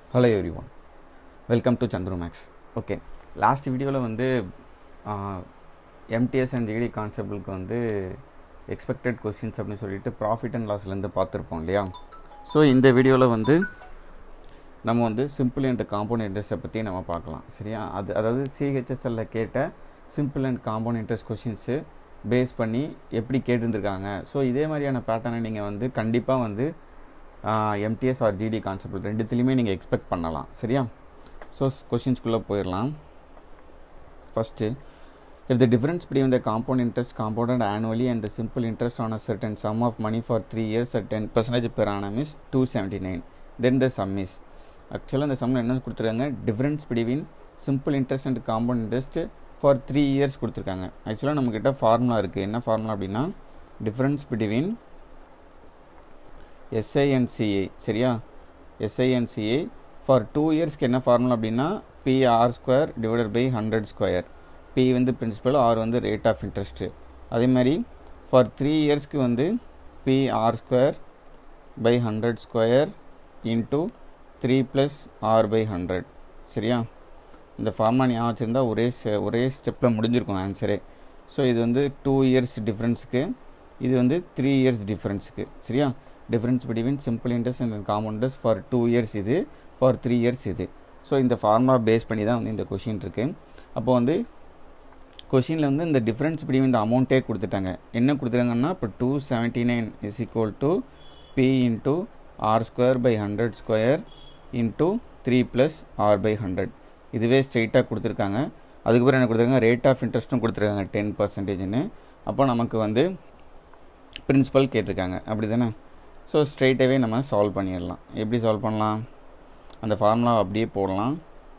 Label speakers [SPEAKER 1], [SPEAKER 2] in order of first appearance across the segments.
[SPEAKER 1] Hello everyone welcome to Chandru maths okay last வீடியோவில் வந்து MTS and GT கான்செப்டுக்கு வந்து expected questions அப்படின்னு சொல்லிட்டு ப்ராஃபிட் அண்ட் லாஸ்லேருந்து பார்த்துருப்போம் இல்லையா ஸோ இந்த வீடியோவில் வந்து நம்ம வந்து சிம்பிள் அண்ட் காம்பவுண்ட் இன்ட்ரெஸ்ட்டை பற்றி நம்ம பார்க்கலாம் சரியா அது அதாவது சிஹெச்எஸ்எல்ல கேட்ட simple and compound interest questions base பண்ணி எப்படி கேட்டிருந்துருக்காங்க ஸோ இதே மாதிரியான பேட்டர்னை நீங்கள் வந்து கண்டிப்பாக வந்து எம்டிஎஸ் ஆர் ஜிடி கான்செப்ட் ரெண்டுத்துலேயுமே நீங்கள் எக்ஸ்பெக்ட் பண்ணலாம் சரியா ஸோ கொஷின்ஸ்குள்ளே போயிடலாம் first if the difference between the compound interest compounded annually and the simple interest on a certain sum of money for three years at ten percentage per annum is two seventy nine then the sum is ஆக்சுவலாக அந்த சம்மில் என்ன கொடுத்துருக்காங்க difference between simple interest and compound interest for three years கொடுத்துருக்காங்க ஆக்சுவலாக நம்மக்கிட்ட formula இருக்குது என்ன ஃபார்முலா அப்படின்னா டிஃப்ரென்ஸ் பிட்வீன் எஸ்ஐஎன்சிஏ சரியா எஸ்ஐஎன்சிஏ ஃபார் டூ இயர்ஸ்க்கு என்ன ஃபார்முலா அப்படின்னா PR square divided by hundred square P வந்து பிரின்சிபல் ஆர் வந்து ரேட் ஆஃப் இன்ட்ரெஸ்ட்டு அதே மாதிரி ஃபார் த்ரீ இயர்ஸ்க்கு வந்து PR square by hundred square into three plus R by hundred சரியா இந்த ஃபார்முலா ஞாபகம் வச்சுருந்தா ஒரே ஒரே ஸ்டெப்பில் முடிஞ்சிருக்கும் ஆன்சரே ஸோ இது வந்து டூ இயர்ஸ் டிஃப்ரென்ஸுக்கு இது வந்து த்ரீ இயர்ஸ் டிஃப்ரென்ஸுக்கு சரியா difference between simple interest and common interest for two years இது ஃபார் த்ரீ இயர்ஸ் இது ஸோ இந்த ஃபார்முலா பேஸ் பண்ணி தான் வந்து இந்த கொஷின் இருக்குது அப்போ வந்து கொஷினில் வந்து இந்த டிஃப்ரென்ஸ் பிட்வீன் இந்த அமௌண்ட்டே கொடுத்துட்டாங்க என்ன கொடுத்துருக்காங்கன்னா இப்போ two seventy nine is equal to P into R square by hundred square into three plus R by hundred இதுவே ஸ்ட்ரெயிட்டாக கொடுத்துருக்காங்க அதுக்கப்புறம் என்ன கொடுத்துருக்காங்க ரேட் ஆஃப் இன்ட்ரெஸ்ட்டும் கொடுத்துருக்காங்க டென் பர்சன்டேஜ்னு அப்போ நமக்கு வந்து பிரின்சிபல் கேட்டிருக்காங்க அப்படி தானே ஸோ ஸ்ட்ரெயிட்டாகவே நம்ம சால்வ் பண்ணிடலாம் எப்படி சால்வ் பண்ணலாம் அந்த ஃபார்முலா அப்படியே போடலாம்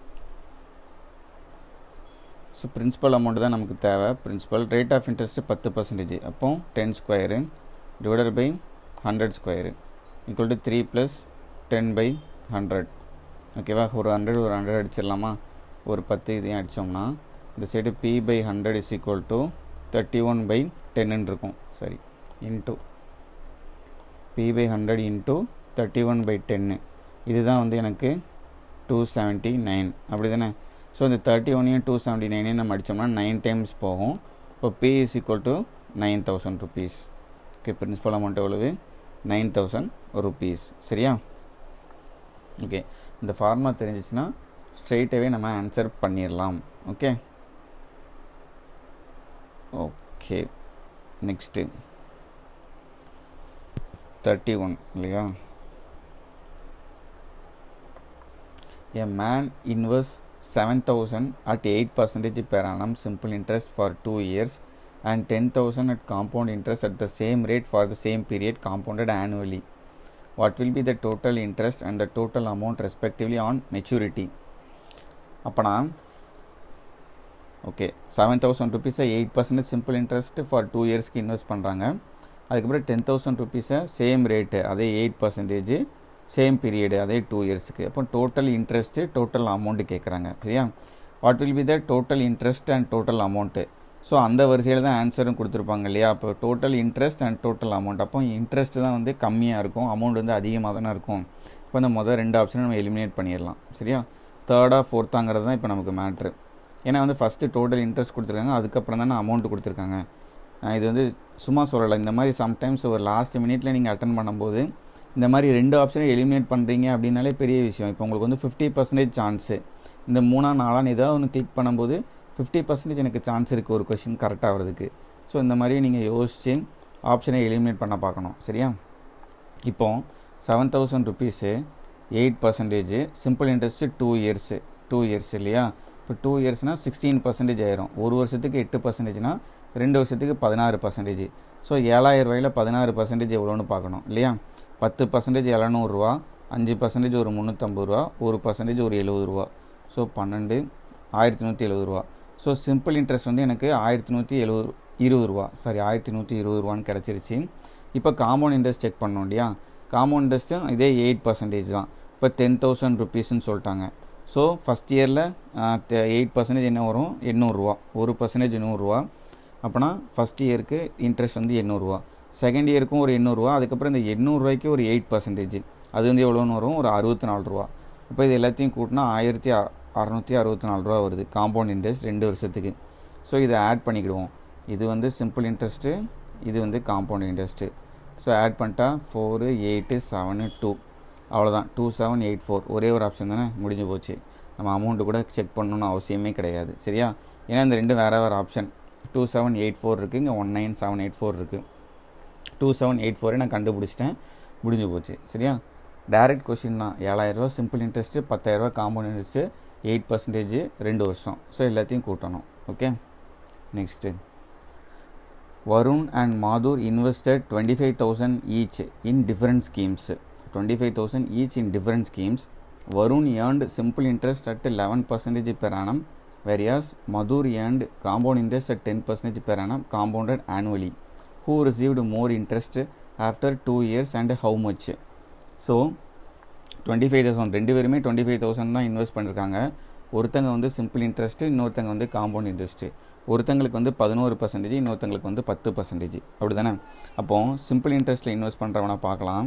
[SPEAKER 1] ஸோ பிரின்சிபல் அமௌண்ட் தான் நமக்கு தேவை பிரின்சிபல் ரேட் ஆஃப் இன்ட்ரெஸ்ட்டு பத்து பர்சன்டேஜ் அப்போ ten square divided by hundred square equal to three plus ten by hundred ஓகேவா ஒரு ஹண்ட்ரட் ஒரு ஹண்ட்ரட் அடிச்சிடலாமா ஒரு பத்து இதையும் அடித்தோம்னா இந்த side P by hundred is equal to thirty one by டென்னு இருக்கும் சரி into P by hundred into thirty one by டென்னு இதுதான் வந்து எனக்கு டூ செவன்ட்டி நைன் அப்படி தானே ஸோ இந்த தேர்ட்டி ஒன்னையும் டூ செவன்ட்டி நைனையும் நம்ம அடித்தோம்னா நைன் டைம்ஸ் போகும் இப்போ P is equal to nine thousand rupees okay principal amount எவ்வளவு நைன் தௌசண்ட் ருபீஸ் சரியா ஓகே இந்த ஃபார்முலா தெரிஞ்சிச்சுன்னா ஸ்ட்ரெயிட்டாகவே நம்ம ஆன்சர் பண்ணிடலாம் okay okay next thirty one இல்லையா a man invest seven thousand at eight percentage per annum simple interest for two years and ten thousand at compound interest at the same rate for the same period compounded annually what will be the total interest and the total amount respectively on maturity அப்போனா okay seven thousand ருபீஸை eight percentage simple interest for two இயர்ஸ்க்கு invest பண்ணுறாங்க அதுக்கப்புறம் ten thousand ருபீஸை same rate அதே eight percentage same period அதே two இயர்ஸுக்கு அப்போ டோட்டல் இன்ட்ரெஸ்ட்டு டோட்டல் அமௌண்ட்டு கேட்குறாங்க சரியா what will be the total interest and total amount so அந்த வரிசையில் தான் ஆன்சரும் கொடுத்துருப்பாங்க இல்லையா அப்போ total interest and total amount அப்போ இன்ட்ரெஸ்ட் தான் வந்து கம்மியாக இருக்கும் அமௌண்ட் வந்து அதிகமாக தானே இருக்கும் இப்போ இந்த மொதல் ரெண்டு ஆப்ஷனை நம்ம எலிமினேட் பண்ணிடலாம் சரியா தேர்டாக ஃபோர்த்தாங்கிறது தான் இப்போ நமக்கு மேட்ரு ஏன்னா வந்து ஃபஸ்ட்டு டோட்டல் இன்ட்ரெஸ்ட் கொடுத்துருக்காங்க அதுக்கப்புறம் தானே அமௌண்ட் கொடுத்துருக்காங்க இது வந்து சும்மா சொல்லலை இந்த மாதிரி சம்டைம்ஸ் ஒரு லாஸ்ட் மினிட்ல நீங்கள் அட்டன் பண்ணும்போது இந்த மாதிரி ரெண்டு ஆப்ஷனை எலிமினேட் பண்ணுறீங்க அப்படின்னாலே பெரிய விஷயம் இப்போ உங்களுக்கு வந்து ஃபிஃப்டி பர்சன்டேஜ் சான்ஸு இந்த மூணா நாளான்னு ஏதாவது ஒன்று கிளிக் பண்ணும்போது ஃபிஃப்டி பர்சன்டேஜ் எனக்கு சான்ஸ் இருக்குது ஒரு கொஷின் கரெக்டாக வரதுக்கு ஸோ இந்த மாதிரி நீங்கள் யோசித்து ஆப்ஷனை எலிமினேட் பண்ண பார்க்கணும் சரியா இப்போ seven thousand rupees eight percentage simple interest two years two years இல்லையா இப்போ டூ இயர்ஸ்னால் சிக்ஸ்டீன் பர்சன்டேஜ் ஆயிரும் ஒரு வருஷத்துக்கு எட்டு பர்சன்டேஜ்னால் ரெண்டு வருஷத்துக்கு பதினாறு பர்சன்டேஜ் ஸோ ஏழாயிரம் ரூபாயில் பதினாறு பர்சன்டேஜ் எவ்வளோன்னு பார்க்கணும் இல்லையா பத்து பர்சன்டேஜ் எழுநூறுவா அஞ்சு பர்சன்டேஜ் ஒரு முந்நூற்றம்பது ரூபா ஒரு பர்சன்டேஜ் ஒரு எழுபது ரூபா ஸோ பன்னெண்டு ஆயிரத்தி நூற்றி எழுபது ரூபா ஸோ சிம்பிள் இன்ட்ரெஸ்ட் வந்து எனக்கு ஆயிரத்தி நூற்றி எழுபது இருபது ரூபா சாரி ஆயிரத்தி நூற்றி இருபது ரூபான்னு கிடச்சிருச்சு இப்போ காம்பவுண்ட் இன்ட்ரெஸ்ட் செக் பண்ணோம் இல்லையா காம்பவுண்ட் இன்ட்ரெஸ்ட்டும் இதே எயிட் பர்சன்டேஜ் தான் இப்போ டென் தௌசண்ட் ருபீஸ்ன்னு சொல்லிட்டாங்க ஸோ ஃபஸ்ட் இயரில் எயிட் பர்சன்டேஜ் என்ன வரும் எண்ணூறுரூவா ஒரு பர்சன்டேஜ் நூறுரூவா அப்போனா ஃபஸ்ட் இயருக்கு இன்ட்ரெஸ்ட் வந்து எண்ணூறுரூவா செகண்ட் இயருக்கும் ஒரு எண்ணூறுரூவா அதுக்கப்புறம் இந்த எண்ணூறுரூவாய்க்கு ஒரு எயிட் பர்சன்டேஜ் அது வந்து எவ்வளோன்னு வரும் ஒரு அறுபத்தி நாலு ரூபா இப்போ இது எல்லாத்தையும் கூட்டினா ஆயிரத்தி அறநூற்றி அறுபத்தி நாலு ரூபா வருது காம்பவுண்ட் இன்ட்ரெஸ்ட் ரெண்டு வருஷத்துக்கு ஸோ இதை ஆட் பண்ணிக்கிடுவோம் இது வந்து சிம்பிள் இன்ட்ரெஸ்ட்டு இது வந்து காம்பவுண்ட் இன்ட்ரெஸ்ட்டு ஸோ ஆட் பண்ணிட்டா ஃபோரு எயிட்டு செவனு டூ அவ்வளோதான் டூ செவன் எயிட் ஃபோர் ஒரே ஒரு ஆப்ஷன் தானே முடிஞ்சு போச்சு நம்ம அமௌண்ட்டு கூட செக் பண்ணணும்னு அவசியமே கிடையாது சரியா ஏன்னா இந்த ரெண்டும் வேறு வேறு option two seven eight four இருக்குது இங்கே one nine seven eight four இருக்குது டூ செவன் எயிட் ஃபோரை நான் கண்டுபிடிச்சிட்டேன் முடிஞ்சு போச்சு சரியா டேரெக்ட் கொஷின் தான் ஏழாயிரரூவா சிம்பிள் இன்ட்ரெஸ்ட்டு பத்தாயிரரூவா காம்பவுண்ட் இன்ட்ரெஸ்ட்டு எயிட் பர்சன்டேஜ் ரெண்டு வருஷம் ஸோ எல்லாத்தையும் கூட்டணும் okay next Varun and Madhur invested twenty five thousand each in different schemes twenty five thousand each in different schemes Varun earned simple interest at eleven percentage per annum whereas Madhur earned compound interest at 10 percentage per annum compounded annually. Who received more interest after two years and how much? So twenty five thousand ரெண்டு பேருமே twenty five thousand தான் invest பண்ணியிருக்காங்க ஒருத்தங்க வந்து simple interest இன்னொருத்தங்க வந்து compound interest ஒருத்தங்களுக்கு வந்து பதினோரு பர்சன்டேஜ் இன்னொருத்தங்களுக்கு வந்து பத்து பர்சன்டேஜ் அப்படி தானே அப்போது சிம்பிள் இன்ட்ரெஸ்ட்டில் இன்வெஸ்ட் பண்ணுறவனை பார்க்கலாம்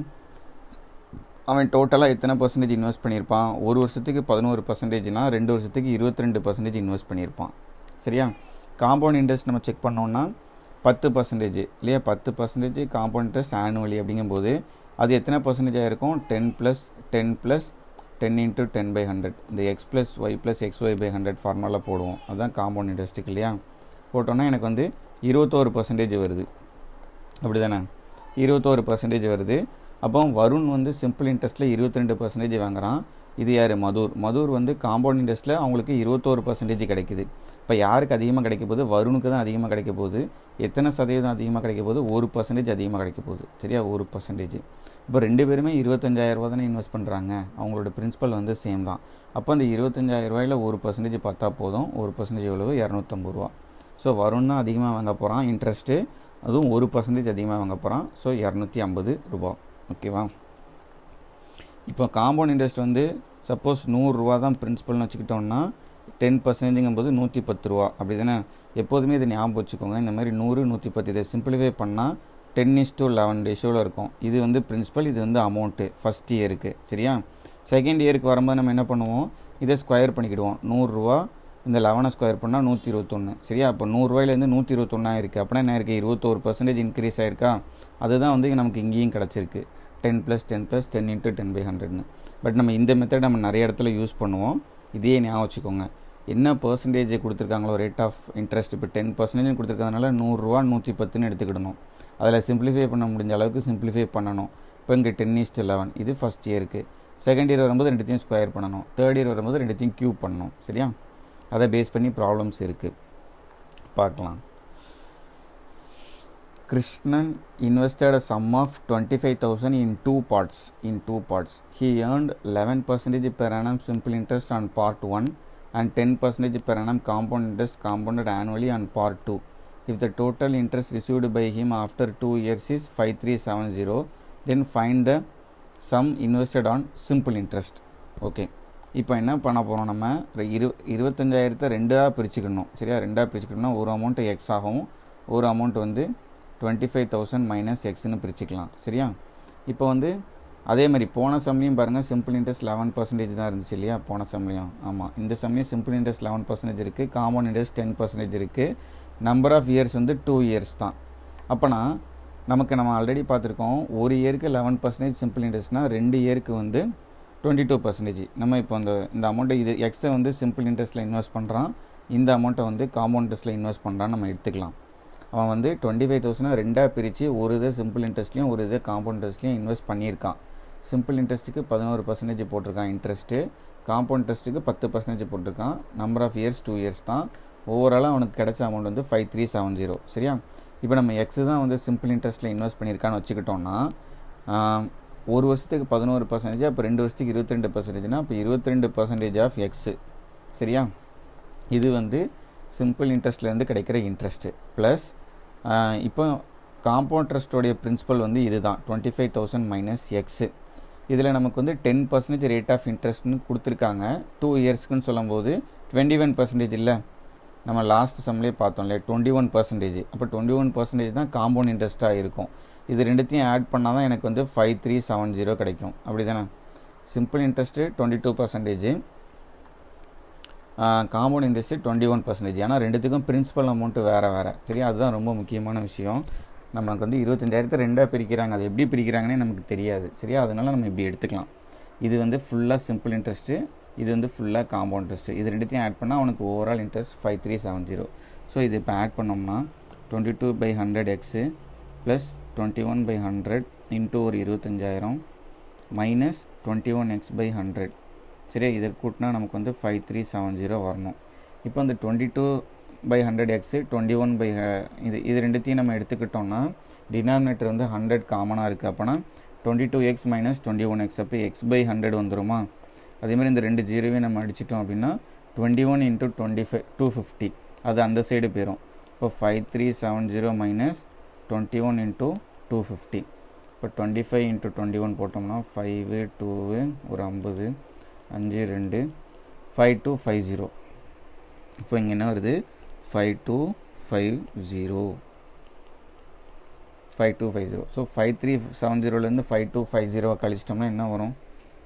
[SPEAKER 1] அவன் டோட்டலாக எத்தனை பர்சன்டேஜ் இன்வெஸ்ட் பண்ணியிருப்பான் ஒரு வருஷத்துக்கு பதினோரு பர்சன்டேஜ்னா ரெண்டு வருஷத்துக்கு இருபத்தி ரெண்டு பர்சன்டேஜ் இன்வெஸ்ட் பண்ணியிருப்பான் சரியா காம்பவுண்ட் இன்ட்ரெஸ்ட் நம்ம செக் பண்ணோம்னா பத்து பர்சன்டேஜ் இல்லையா பத்து பர்சன்டேஜ் காம்பவுண்ட் இன்ட்ரெஸ்ட் ஆனுவலி அப்படிங்கும்போது அது எத்தனை பர்சன்டேஜாக இருக்கும் ten plus ten plus ten into ten by hundred இந்த X plus Y plus X Y by hundred formula போடுவோம் அதுதான் காம்பவுண்ட் இன்ட்ரெஸ்ட்டுக்கு இல்லையா போட்டோன்னா எனக்கு வந்து இருபத்தோரு பர்சன்டேஜ் வருது அப்படி தானே இருபத்தோரு பர்சன்டேஜ் வருது அப்போ வருண் வந்து சிம்பிள் இன்ட்ரெஸ்ட்டில் இருபத்தி ரெண்டு பர்சன்டேஜ் வாங்குறான் இது யார் மதுர் மதுர் வந்து காம்பவுண்ட் இன்ட்ரெஸ்ட்டில் அவங்களுக்கு இருபத்தோரு பர்சன்டேஜ் கிடைக்குது இப்போ யாருக்கு அதிகமாக கிடைக்க போகுது வருணுக்கு தான் அதிகமாக கிடைக்க போகுது எத்தனை சதவீதம் அதிகமாக கிடைக்க போகுது ஒரு பர்சன்டேஜ் அதிகமாக கிடைக்க போகுது சரியா ஒரு பர்சன்டேஜ் இப்போ ரெண்டு பேருமே இருபத்தஞ்சாயிரம் ரூபா தானே இன்வெஸ்ட் பண்ணுறாங்க அவங்களோட பிரின்சிபல் வந்து சேம் தான் அப்போ அந்த இருபத்தஞ்சாயிரம் ரூபாயில் ஒரு பர்சன்டேஜ் பார்த்தா போதும் ஒரு பர்சன்டேஜ் எவ்வளவு இரநூத்தம்பது ரூபா ஸோ வருண் தான் அதிகமாக வாங்க போகிறான் இன்ட்ரெஸ்ட்டு அதுவும் ஒரு பர்சன்டேஜ் அதிகமாக வாங்க போகிறான் ஸோ இரநூத்தி ஐம்பது ரூபா ஓகேவா இப்போ காம்பவுண்ட் இன்ட்ரெஸ்ட் வந்து சப்போஸ் நூறுரூவா தான் பிரின்சிபல்னு வச்சுக்கிட்டோம்னா டென் பர்சன்டேஜுங்கும் போது நூற்றி பத்து ரூபா அப்படி தானே எப்போதுமே இதை ஞாபகம் வச்சுக்கோங்க இந்த மாதிரி நூறு நூற்றி பத்து இதை சிம்பிளிஃபை பண்ணால் டென் இஸ் டு லெவன் ரேஷியோவில் இருக்கும் இது வந்து பிரின்சிபல் இது வந்து அமௌண்ட்டு ஃபஸ்ட் இயருக்கு சரியா செகண்ட் இயருக்கு வரும்போது நம்ம என்ன பண்ணுவோம் இதை ஸ்கொயர் பண்ணிக்கிடுவோம் நூறுரூவா இந்த லெவனை ஸ்கொயர் பண்ணால் நூற்றி இருபத்தொன்று சரியா அப்போ நூறுரூவாயிலேருந்து நூற்றி இருபத்தொன்னா இருக்குது அப்படின்னா என்ன இருக்குது இருபத்தோரு பர்சன்டேஜ் இன்க்ரீஸ் ஆயிருக்கா அதுதான் வந்து நமக்கு இங்கேயும் கிடச்சிருக்கு ten plus ten plus ten into ten by ஹண்ட்ரட்னு பட் நம்ம இந்த மெத்தட் நம்ம நிறைய இடத்துல யூஸ் பண்ணுவோம் இதே ஞாபகம் வச்சுக்கோங்க என்ன பர்சன்டேஜ் கொடுத்துருக்காங்களோ ரேட் ஆஃப் இன்ட்ரெஸ்ட் இப்போ டென் பர்சன்டேஜ் கொடுத்துருக்கறதுனால நூறுரூவா நூற்றி பத்துன்னு எடுத்துக்கிடணும் அதில் சிம்பிளிஃபை பண்ண முடிஞ்ச அளவுக்கு சிம்பிளிஃபை பண்ணணும் இப்போ இங்கே டென் இஸ்ட் லெவன் இது ஃபஸ்ட் இயருக்கு செகண்ட் இயர் வரும்போது ரெண்டுத்தையும் ஸ்கொயர் பண்ணணும் தேர்ட் இயர் வரும்போது ரெண்டுத்தையும் க்யூப் பண்ணணும் சரியா அதை பேஸ் பண்ணி ப்ராப்ளம்ஸ் இருக்குது பார்க்கலாம் Krishnan invested a sum of 25,000 in two parts. In two parts, he earned 11 percentage per annum simple interest on part one and 10 percentage per annum compound interest compounded annually on part two. If the total interest received by him after two years is 5370, then find the sum invested on simple interest. Okay. இப்போ என்ன பண்ண போகிறோம் நம்ம இரு இருபத்தஞ்சாயிரத்தை ரெண்டாக பிரிச்சுக்கணும் சரியா ரெண்டாக பிரிச்சுக்கணும்னா ஒரு அமௌண்ட்டு எக்ஸ் ஆகும் ஒரு அமௌண்ட் வந்து டுவெண்ட்டி ஃபைவ் தௌசண்ட் மைனஸ் எக்ஸ்னு பிரிச்சுக்கலாம் சரியா இப்போ வந்து அதே மாதிரி போன சம்லையும் பாருங்கள் சிம்பிள் இன்ட்ரெஸ்ட் லெவன் பர்சன்டேஜ் தான் இருந்துச்சு இல்லையா போன சம்லையும் ஆமாம் இந்த சமயம் சிம்பிள் இன்ட்ரெஸ்ட் லெவன் பர்சன்டேஜ் இருக்குது காம்பவுண்ட் இன்ட்ரெஸ்ட் டென் பர்சன்டேஜ் இருக்குது நம்பர் ஆஃப் இயர்ஸ் வந்து டூ இயர்ஸ் தான் அப்போனா நமக்கு நம்ம ஆல்ரெடி பார்த்துருக்கோம் ஒரு இயருக்கு லெவன் பர்சன்டேஜ் சிம்பிள் இன்ட்ரெஸ்ட்னால் ரெண்டு இயருக்கு வந்து டுவெண்ட்டி டூ பர்சன்டேஜ் நம்ம இப்போ அந்த இந்த அமௌண்ட்டை இது எக்ஸை வந்து சிம்பிள் இன்ட்ரெஸ்ட்டில் இன்வெஸ்ட் பண்ணுறான் இந்த அமௌண்ட்டை வந்து காம்பவுண்ட் இன்ட்ரெஸ்ட்டில் இன்வெஸ்ட் பண்ணுறான்னு நம்ம எடுத்துக்கலாம் அவன் வந்து டுவெண்ட்டி ஃபைவ் தௌசண்ட் ரெண்டாக பிரித்து ஒரு இதை சிம்பிள் இன்ட்ரெஸ்ட்லையும் ஒரு இதை காம்பவுண்ட் இன்ட்ரெஸ்ட்லையும் இன்வெஸ்ட் பண்ணியிருக்கான் சிம்பிள் இன்ட்ரெஸ்ட்டுக்கு பதினோரு பர்சன்டேஜ் போட்டிருக்கான் இன்ட்ரெஸ்ட்டு காம்பவுண்ட் இன்ட்ரெஸ்ட்டுக்கு பத்து பர்சன்டேஜ் போட்டிருக்கான் number of years two years தான் ஓவராலாக அவனுக்கு கிடைச்ச அமௌண்ட் வந்து ஃபைவ் த்ரீ செவன் ஜீரோ சரியா இப்போ நம்ம எக்ஸ் தான் வந்து சிம்பிள் இன்ட்ரெஸ்ட்டில் இன்வெஸ்ட் பண்ணியிருக்கான்னு வச்சுக்கிட்டோம்னா ஒரு வருஷத்துக்கு பதினோரு பர்சன்டேஜ் அப்போ ரெண்டு வருஷத்துக்கு இருபத்தி ரெண்டு பர்சன்டேஜ்னா அப்போ இருபத்தி ரெண்டு பர்சன்டேஜ் ஆஃப் எக்ஸு சரியா இது வந்து சிம்பிள் இன்ட்ரெஸ்ட்லேருந்து கிடைக்கிற இன்ட்ரெஸ்ட்டு ப்ளஸ் இப்போ காம்பவுண்ட் ட்ரஸ்டோடைய பிரின்சிபல் வந்து இதுதான் twenty five thousand minus X இதில் நமக்கு வந்து டென் பர்சன்டேஜ் ரேட் ஆஃப் இன்ட்ரெஸ்ட்னு கொடுத்துருக்காங்க டூ இயர்ஸ்க்குன்னு சொல்லும்போது டுவெண்ட்டி ஒன் பர்சன்டேஜ் இல்லை நம்ம லாஸ்ட் சம்லேயே பார்த்தோம் இல்லையா டுவெண்ட்டி ஒன் பர்சன்டேஜ் அப்போ டுவெண்ட்டி ஒன் பர்சன்டேஜ் தான் காம்பவுண்ட் இன்ட்ரெஸ்ட்டாக இருக்கும் இது ரெண்டுத்தையும் ஆட் பண்ணால் தான் எனக்கு வந்து ஃபைவ் த்ரீ செவன் ஜீரோ கிடைக்கும் அப்படி தானே simple interest twenty two percentage compound interest twenty one percentage ஏன்னா ரெண்டுத்துக்கும் பிரின்சிபல் அமௌண்ட்டு வேறு வேறு சரியா அதுதான் ரொம்ப முக்கியமான விஷயம் நமக்கு வந்து இருபத்தஞ்சாயிரத்தை ரெண்டாக பிரிக்கிறாங்க அது எப்படி பிரிக்கிறாங்கன்னே நமக்கு தெரியாது சரியா அதனால நம்ம இப்படி எடுத்துக்கலாம் இது வந்து ஃபுல்லாக சிம்பிள் இன்ட்ரெஸ்ட்டு இது வந்து ஃபுல்லாக காம்பவுண்ட் இன்ட்ரெஸ்ட்டு இது ரெண்டுத்தையும் ஆட் பண்ணால் அவனுக்கு overall interest five three seven zero so இது இப்போ ஆட் பண்ணோம்னா twenty two by hundred X plus twenty one by hundred into ஒரு இருபத்தஞ்சாயிரம் minus twenty one X by hundred சரியா இதை கூட்டினா நமக்கு வந்து ஃபைவ் த்ரீ செவன் ஜீரோ வரணும் இப்போ அந்த twenty two by hundred X twenty one by இது இது ரெண்டுத்தையும் நம்ம எடுத்துக்கிட்டோம்னா டினாமினேட்டர் வந்து ஹண்ட்ரட் காமனாக இருக்குது அப்போனா twenty two X minus twenty one X அப்போ எக்ஸ் பை ஹண்ட்ரட் வந்துருமா அதேமாதிரி இந்த ரெண்டு ஜீரோவையும் நம்ம அடிச்சிட்டோம் அப்படின்னா twenty one into twenty five two fifty அது அந்த சைடு போயிடும் இப்போ five three seven zero minus twenty one into two fifty இப்போ twenty five into twenty one போட்டோம்னா ஃபைவு டூவு ஒரு ஐம்பது அஞ்சு ரெண்டு ஃபைவ் டூ ஃபைவ் ஜீரோ இப்போ இங்கே என்ன வருது five two five zero five two five zero so five three seven ஜீரோலேருந்து ஃபைவ் டூ ஃபைவ் ஜீரோவை கழிச்சிட்டோம்னா என்ன வரும்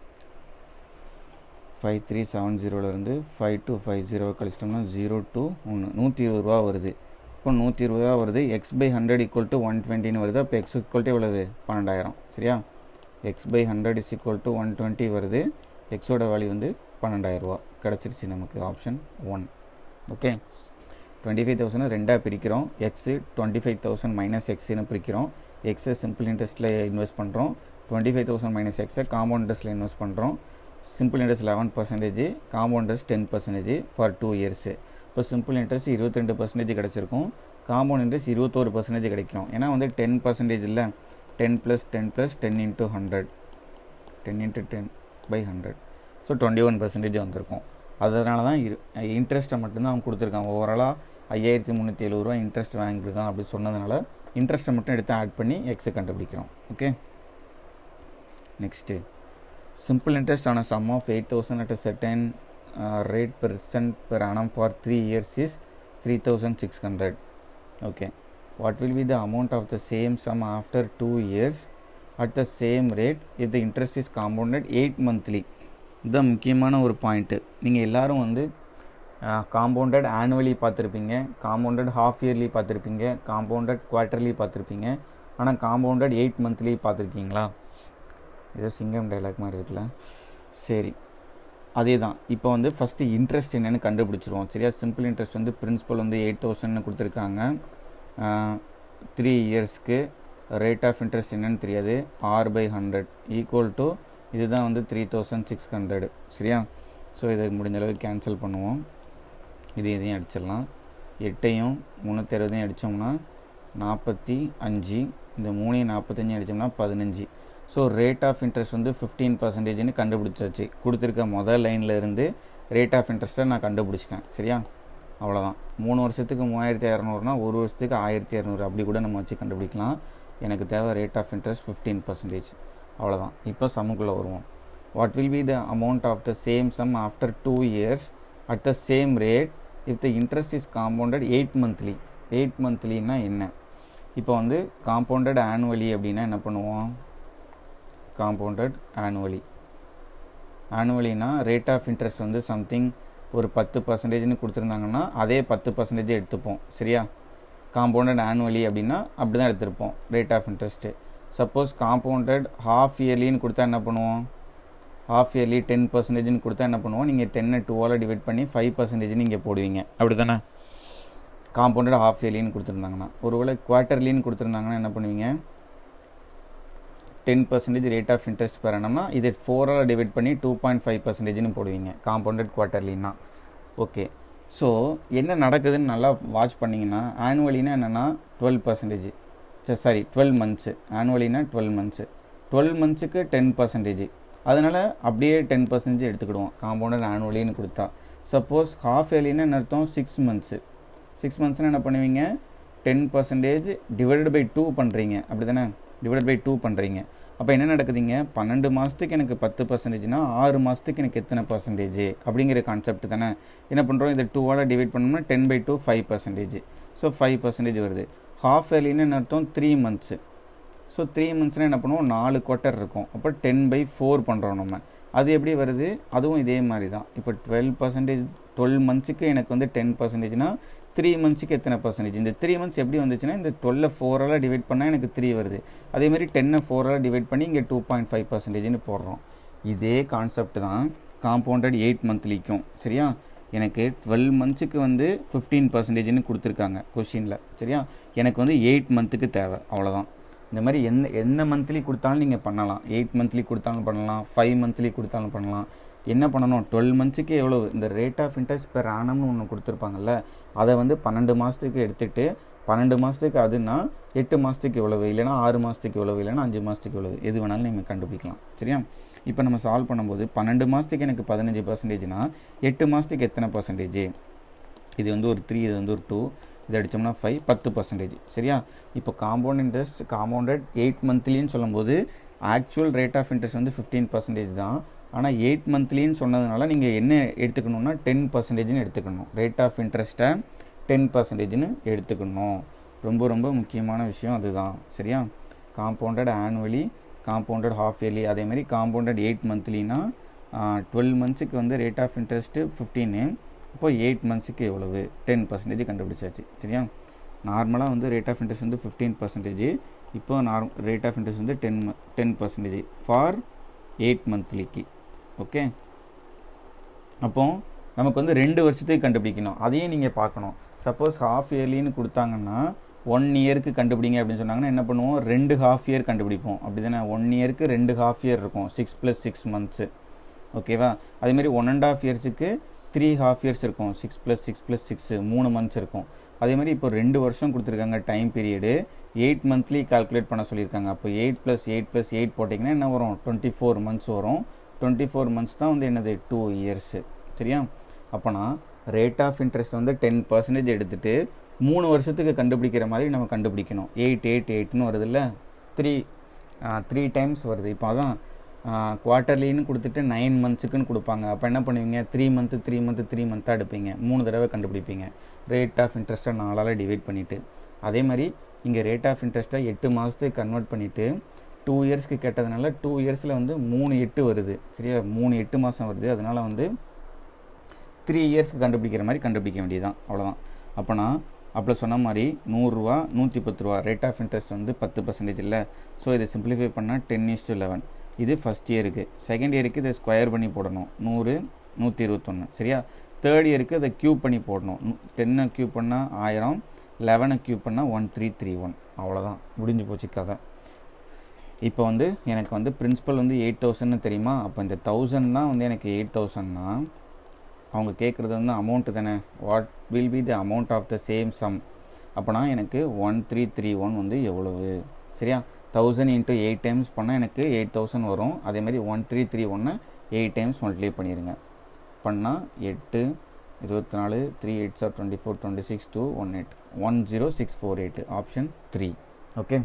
[SPEAKER 1] ஃபைவ் த்ரீ செவன் ஜீரோலேருந்து ஃபைவ் டூ ஃபைவ் ஜீரோவை கழிச்சிட்டோம்னா ஜீரோ டூ ஒன்று நூற்றி இருபது ரூபா வருது இப்போ நூற்றி இருபது ரூபா வருது X by hundred equal to one டுவெண்ட்டின்னு வருது அப்போ எக்ஸ் ஈக்குவல் டு எவ்வளவு பன்னெண்டாயிரம் சரியா X by hundred is equal to one twenty வருது எக்ஸோட வேல்யூ வந்து பன்னெண்டாயிரரூவா கிடச்சிருச்சு நமக்கு option one okay twenty five thousand ரெண்டாக பிரிக்கிறோம் X twenty five thousand minus எக்ஸ்னு பிரிக்கிறோம் எக்ஸை சிம்பிள் இன்ட்ரெஸ்ட்டில் இன்வெஸ்ட் பண்ணுறோம் டுவெண்ட்டி ஃபைவ் தௌசண்ட் மைனஸ் எக்ஸை காம்பவுண்ட் இன்ட்ரெஸ்ட்டில் இன்வெஸ்ட் பண்ணுறோம் simple interest eleven percentage compound interest ten percentage for two years இப்போ சிம்பிள் இன்ட்ரெஸ்ட் இருபத்தி ரெண்டு பர்சன்டேஜ் கிடச்சிருக்கும் காம்பவுண்ட் இன்ட்ரெஸ்ட் இருபத்தோரு பர்சன்டேஜ் கிடைக்கும் ஏன்னா வந்து டென் பர்சன்டேஜ் இல்லை ten plus ten plus ten into hundred ten into ten by hundred so twenty one percentage வந்திருக்கும் அதனால தான் இரு இன்ட்ரெஸ்ட்டை மட்டும்தான் அவன் கொடுத்துருக்கான் ஓவராலாக ஐயாயிரத்தி முந்நூற்றி எழுபது ரூபா இன்ட்ரெஸ்ட் வாங்கியிருக்கான் அப்படி சொன்னதுனால இன்ட்ரெஸ்ட்டை மட்டும் எடுத்து ஆட் பண்ணி எக்ஸை கண்டுபிடிக்கிறோம் okay next simple interest on a sum of 8000 at a certain uh, rate percent per annum for 3 years is 3600 okay what will be the amount of the same sum after 2 years at the same rate if the interest is compounded 8 monthly இதுதான் முக்கியமான ஒரு point நீங்கள் எல்லாரும் வந்து compounded annually பார்த்துருப்பீங்க compounded half yearly பார்த்துருப்பீங்க compounded quarterly பார்த்துருப்பீங்க ஆனால் காம்பவுண்டட் எயிட் மந்த்லி பார்த்துருக்கீங்களா ஏதோ சிங்கம் டைலாக் மாதிரி இருக்குல்ல சரி அதே தான் இப்போ வந்து ஃபஸ்ட்டு இன்ட்ரெஸ்ட் என்னென்னு கண்டுபிடிச்சிருவோம் சரியா சிம்பிள் இன்ட்ரெஸ்ட் வந்து பிரின்சிபல் வந்து எயிட் தௌசண்ட்னு கொடுத்துருக்காங்க த்ரீ இயர்ஸ்க்கு ரேட் ஆஃப் இன்ட்ரெஸ்ட் என்னன்னு தெரியாது R by hundred equal to இதுதான் வந்து த்ரீ தௌசண்ட் சிக்ஸ் ஹண்ட்ரட் சரியா ஸோ இதை முடிஞ்ச அளவுக்கு கேன்சல் பண்ணுவோம் இது இதையும் அடிச்சிடலாம் எட்டையும் முந்நூற்றி அறுபதையும் அடித்தோம்னா நாற்பத்தி அஞ்சு இந்த மூணையும் நாற்பத்தஞ்சு அடித்தோம்னா பதினஞ்சு ஸோ ரேட் ஆஃப் இன்ட்ரெஸ்ட் வந்து ஃபிஃப்டீன் பர்சன்டேஜ்னு கண்டுபிடிச்சாச்சு கொடுத்துருக்க முதல் லைனில் இருந்து ரேட் ஆஃப் இன்ட்ரெஸ்ட்டை நான் கண்டுபிடிச்சிட்டேன் சரியா அவ்வளோதான் மூணு வருஷத்துக்கு மூவாயிரத்தி இரநூறுனா ஒரு வருஷத்துக்கு ஆயிரத்தி இரநூறு அப்படி கூட நம்ம வச்சு கண்டுபிடிக்கலாம் எனக்கு தேவை rate of interest fifteen percentage அவ்வளோதான் இப்போ சம்முக்குள்ளே வருவோம் what will be the amount of the same sum after two years at the same rate if the interest is compounded eight monthly eight மந்த்லின்னா என்ன இப்போ வந்து காம்பவுண்டட் ஆனுவலி அப்படின்னா என்ன பண்ணுவோம் காம்பவுண்டட் ஆனுவலி ஆனுவலினா ரேட் ஆஃப் இன்ட்ரெஸ்ட் வந்து something ஒரு பத்து பர்சன்டேஜ்னு கொடுத்துருந்தாங்கன்னா அதே பத்து பர்சன்டேஜ் எடுத்துப்போம் சரியா காம்பவுண்டட் ஆனுவலி அப்படின்னா அப்படி தான் எடுத்திருப்போம் rate of interest suppose compounded half இயர்லின்னு கொடுத்தா என்ன பண்ணுவோம் ஹாஃப் இயர்லி டென் பர்சன்டேஜ்னு கொடுத்தா என்ன பண்ணுவோம் நீங்கள் டென்னை டூவால் டிவைட் பண்ணி ஃபைவ் பர்சன்டேஜ்னு இங்கே போடுவீங்க அப்படி தானே காம்பவுண்டட் ஹாஃப் இயர்லின்னு கொடுத்துருந்தாங்கன்னா ஒருவேளை குவார்ட்டர்லின்னு கொடுத்துருந்தாங்கன்னா என்ன பண்ணுவீங்க ten percentage rate of interest பெறணும்னா இது ஃபோரால் டிவைட் பண்ணி டூ பாயிண்ட் ஃபைவ் பர்சன்டேஜ்னு போடுவீங்க காம்பவுண்டட் குவார்ட்டர்லின்னா ஓகே ஸோ என்ன நடக்குதுன்னு நல்லா வாட்ச் பண்ணிங்கன்னா ஆனுவலினா என்னென்னா twelve percentage sorry twelve months ஆனுவலினா டுவெல் மந்த்ஸு டுவெல் மந்த்ஸுக்கு டென் பர்சன்டேஜ் அதனால் அப்படியே டென் பர்சன்டேஜ் எடுத்துக்கிடுவோம் காம்பவுண்டட் ஆனுவலின்னு கொடுத்தா சப்போஸ் ஹாஃப் இயர்லின்னு என்ன அர்த்தம் சிக்ஸ் மந்த்ஸு சிக்ஸ் மந்த்ஸ்னால் என்ன பண்ணுவீங்க ten percentage divided by two பண்ணுறீங்க அப்படி தானே டிவைட் பை டூ பண்ணுறீங்க அப்போ என்ன நடக்குதுங்க பன்னெண்டு மாதத்துக்கு எனக்கு பத்து பர்சன்டேஜ்னா ஆறு மாதத்துக்கு எனக்கு எத்தனை பர்சன்டேஜ் அப்படிங்கிற கான்செப்ட் தானே என்ன பண்ணுறோம் இதை டூவால் டிவைட் பண்ணோம்னா ten by two five percentage so five percentage வருது ஹாஃப் இயர்லின்னு என்ன அர்த்தம் த்ரீ மந்த்ஸு ஸோ த்ரீ மந்த்ஸ்னால் என்ன பண்ணுவோம் நாலு குவார்ட்டர் இருக்கும் அப்போ டென் பை ஃபோர் பண்ணுறோம் நம்ம அது எப்படி வருது அதுவும் இதே மாதிரி தான் இப்போ டுவெல் பர்சன்டேஜ் டுவெல் மந்த்ஸுக்கு எனக்கு வந்து டென் பர்சன்டேஜ்னா த்ரீ மந்த்ஸுக்கு எத்தனை பர்சன்டேஜ் இந்த த்ரீ மந்த்ஸ் எப்படி வந்துச்சுன்னா இந்த டுவெல்ல ஃபோரால் டிவைட் பண்ணால் எனக்கு த்ரீ வருது அதே மாதிரி டென்னை ஃபோரால் டிவைட் பண்ணி இங்கே டூ பாயிண்ட் ஃபைவ் பர்சன்டேஜ்னு போடுறோம் இதே கான்செப்ட் தான் காம்பவுண்டட் எயிட் மந்த்லிக்கும் சரியா எனக்கு டுவெல் மந்த்ஸுக்கு வந்து ஃபிஃப்டீன் பர்சன்டேஜ்னு கொடுத்துருக்காங்க கொஷினில் சரியா எனக்கு வந்து எயிட் மந்த்துக்கு தேவை அவ்வளோதான் இந்த மாதிரி எந்த எந்த மந்த்லி கொடுத்தாலும் நீங்கள் பண்ணலாம் எயிட் மந்த்லி கொடுத்தாலும் பண்ணலாம் ஃபைவ் மந்த்லி கொடுத்தாலும் பண்ணலாம் என்ன பண்ணணும் டுவெல் மந்த்ஸுக்கு எவ்வளோ இந்த ரேட் ஆஃப் இன்ட்ரெஸ்ட் பெர் ஆனம்னு ஒன்று கொடுத்துருப்பாங்கல்ல அதை வந்து பன்னெண்டு மாதத்துக்கு எடுத்துகிட்டு பன்னெண்டு மாதத்துக்கு அதுனா எட்டு மாதத்துக்கு எவ்வளவு இல்லைனா ஆறு மாதத்துக்கு எவ்வளவு இல்லைனா அஞ்சு மாதத்துக்கு எவ்வளவு எது வேணாலும் நீங்கள் கண்டுபிடிக்கலாம் சரியா இப்போ நம்ம சால்வ் பண்ணும்போது பன்னெண்டு மாதத்துக்கு எனக்கு பதினஞ்சு பர்சன்டேஜ்னா எட்டு மாதத்துக்கு எத்தனை பர்சன்டேஜ் இது வந்து ஒரு த்ரீ இது வந்து ஒரு டூ இது அடித்தோம்னா ஃபைவ் பத்து பர்சன்டேஜ் சரியா இப்போ காம்பவுண்ட் இன்ட்ரெஸ்ட் காம்பவுண்டட் எயிட் மந்த்லின்னு சொல்லும்போது ஆக்சுவல் ரேட் ஆஃப் இன்ட்ரெஸ்ட் வந்து ஃபிஃப்டீன் பர்சன்டேஜ் தான் ஆனால் எயிட் மந்த்லின்னு சொன்னதுனால நீங்கள் என்ன எடுத்துக்கணும்னா டென் பர்சன்டேஜ்னு எடுத்துக்கணும் ரேட் ஆஃப் இன்ட்ரெஸ்ட்டை டென் பர்சன்டேஜ்னு எடுத்துக்கணும் ரொம்ப ரொம்ப முக்கியமான விஷயம் அதுதான் சரியா compounded annually compounded half yearly அதேமாதிரி காம்பவுண்டட் எயிட் மந்த்லினா டுவெல் மந்த்ஸுக்கு வந்து ரேட் ஆஃப் இன்ட்ரெஸ்ட்டு ஃபிஃப்டீனு இப்போ எயிட் மந்த்ஸுக்கு எவ்வளவு டென் பர்சன்டேஜ் கண்டுபிடிச்சாச்சு சரியா நார்மலாக வந்து ரேட் ஆஃப் இன்ட்ரெஸ்ட் வந்து ஃபிஃப்டீன் பர்சன்டேஜ் இப்போ நார் ரேட் ஆஃப் இன்ட்ரெஸ்ட் வந்து ten ten percentage for eight மந்த்லிக்கு ஓகே அப்போ நமக்கு வந்து ரெண்டு வருஷத்துக்கு கண்டுபிடிக்கணும் அதையும் நீங்கள் பார்க்கணும் சப்போஸ் ஹாஃப் இயர்லின்னு கொடுத்தாங்கன்னா ஒன் இயருக்கு கண்டுபிடிங்க அப்படின்னு சொன்னாங்கன்னா என்ன பண்ணுவோம் ரெண்டு ஹாஃப் இயர் கண்டுபிடிப்போம் அப்படி தானே ஒன் இயருக்கு ரெண்டு ஹாஃப் இயர் இருக்கும் சிக்ஸ் ப்ளஸ் சிக்ஸ் மந்த்ஸு ஓகேவா அதேமாதிரி ஒன் அண்ட் ஆஃப் இயர்ஸுக்கு த்ரீ ஹாஃப் இயர்ஸ் இருக்கும் six plus six plus six மூணு மந்த்ஸ் இருக்கும் அதே மாதிரி இப்போ ரெண்டு வருஷம் கொடுத்துருக்காங்க time period eight monthly calculate பண்ண சொல்லியிருக்காங்க அப்போ eight plus eight plus eight போட்டிங்கன்னா என்ன வரும் டுவெண்ட்டி ஃபோர் மந்த்ஸ் வரும் டுவெண்ட்டி ஃபோர் மந்த்ஸ் தான் வந்து என்னது டூ இயர்ஸு சரியா அப்போனா ரேட் ஆஃப் இன்ட்ரெஸ்ட் வந்து டென் பர்சன்டேஜ் எடுத்துகிட்டு மூணு வருஷத்துக்கு கண்டுபிடிக்கிற மாதிரி நம்ம கண்டுபிடிக்கணும் எயிட் எயிட் எயிட்னு வருது இல்லை த்ரீ த்ரீ டைம்ஸ் வருது இப்போ அதான் குவார்ட்டர்லின்னு கொடுத்துட்டு நைன் மந்த்ஸுக்குன்னு கொடுப்பாங்க அப்போ என்ன பண்ணுவீங்க three month three month three மந்த்தாக எடுப்பீங்க மூணு தடவை கண்டுபிடிப்பீங்க ரேட் ஆஃப் இன்ட்ரெஸ்ட்டை நாலால் டிவைட் பண்ணிவிட்டு அதே மாதிரி இங்கே ரேட் ஆஃப் இன்ட்ரெஸ்ட்டை எட்டு மாதத்துக்கு கன்வெர்ட் பண்ணிவிட்டு டூ இயர்ஸ்க்கு கேட்டதுனால டூ இயர்ஸில் வந்து மூணு எட்டு வருது சரியா மூணு எட்டு மாதம் வருது அதனால் வந்து த்ரீ இயர்ஸ்க்கு கண்டுபிடிக்கிற மாதிரி கண்டுபிடிக்க வேண்டியதுதான் அவ்வளோதான் அப்போனா அப்போ சொன்ன மாதிரி நூறுரூவா நூற்றி பத்து ரூபா ரேட் ஆஃப் இன்ட்ரெஸ்ட் வந்து பத்து பர்சன்டேஜ் இல்லை ஸோ இதை சிம்பிளிஃபை பண்ணால் டென் இஸ் டு லெவன் இது ஃபஸ்ட் இயருக்கு செகண்ட் இயருக்கு இதை ஸ்கொயர் பண்ணி போடணும் நூறு நூற்றி இருபத்தொன்று சரியா தேர்ட் இயருக்கு அதை க்யூப் பண்ணி போடணும் டென்னை க்யூப் பண்ணால் ஆயிரம் லெவனை க்யூப் பண்ணால் ஒன் த்ரீ த்ரீ ஒன் அவ்வளோதான் முடிஞ்சு போச்சு கதை இப்போ வந்து எனக்கு வந்து பிரின்சிபல் வந்து எயிட் தௌசண்ட்னு தெரியுமா அப்போ இந்த தௌசண்ட் தான் வந்து எனக்கு எயிட் தௌசண்ட்னா அவங்க கேட்குறது வந்து அமௌண்ட்டு தானே what will be the amount of the same sum அப்போனா எனக்கு ஒன் த்ரீ த்ரீ ஒன் வந்து எவ்வளவு சரியா தௌசண்ட் இன்ட்டு எயிட் டைம்ஸ் பண்ணால் எனக்கு எயிட் தௌசண்ட் வரும் அதேமாதிரி ஒன் த்ரீ த்ரீ ஒன்று எயிட் டைம்ஸ் மல்டிப்ளை பண்ணிடுங்க பண்ணால் எட்டு இருபத்தி நாலு three eight sir twenty four twenty six two one eight one zero six four eight option three okay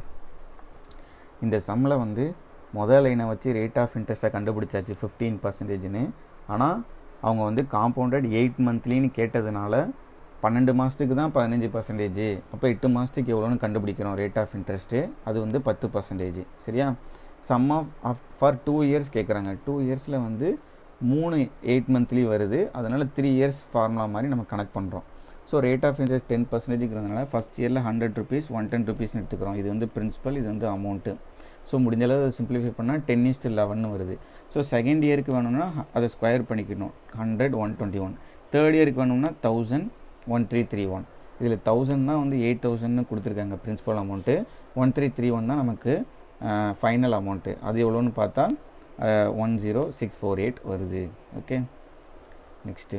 [SPEAKER 1] இந்த சம்மில் வந்து முதல் லைனை வச்சு ரேட் ஆஃப் இன்ட்ரெஸ்ட்டை கண்டுபிடிச்சாச்சு ஃபிஃப்டீன் பர்சன்டேஜ்னு ஆனால் அவங்க வந்து காம்பவுண்டட் எயிட் மந்த்லின்னு கேட்டதுனால பன்னெண்டு மாதத்துக்கு தான் பதினஞ்சு பர்சன்டேஜ் அப்போ எட்டு மாதத்துக்கு எவ்வளோன்னு கண்டுபிடிக்கிறோம் ரேட் ஆஃப் இன்ட்ரெஸ்ட்டு அது வந்து பத்து பர்சன்டேஜ் சரியா sum of of for two years கேட்குறாங்க டூ இயர்ஸில் வந்து மூணு எயிட் மந்த்லி வருது அதனால் த்ரீ இயர்ஸ் ஃபார்முலா மாதிரி நம்ம கனெக்ட் பண்ணுறோம் so rate of interest ten பர்சன்டேஜ்ங்கிறதுனால ஃபஸ்ட் இயரில் ஹண்ட்ரட் ருபீஸ் ஒன் டென் ருபீஸ்னு எடுத்துக்கிறோம் இது வந்து பிரின்சிபல் இது வந்து அமௌண்ட்டு ஸோ முடிஞ்ச அளவு சிம்பிளிஃபை பண்ணால் டென் இஸ்ட் லெவன் வருது ஸோ செகண்ட் இயருக்கு வேணும்னா அதை ஸ்கொயர் பண்ணிக்கணும் hundred one twenty one third இயருக்கு வேணும்னா thousand one three three one இதில் தௌசண்ட் தான் வந்து எயிட் தௌசண்ட்னு கொடுத்துருக்காங்க principal amount one three three one தான் நமக்கு ஃபைனல் அமௌண்ட்டு அது எவ்வளோன்னு பார்த்தா one zero six four eight வருது okay next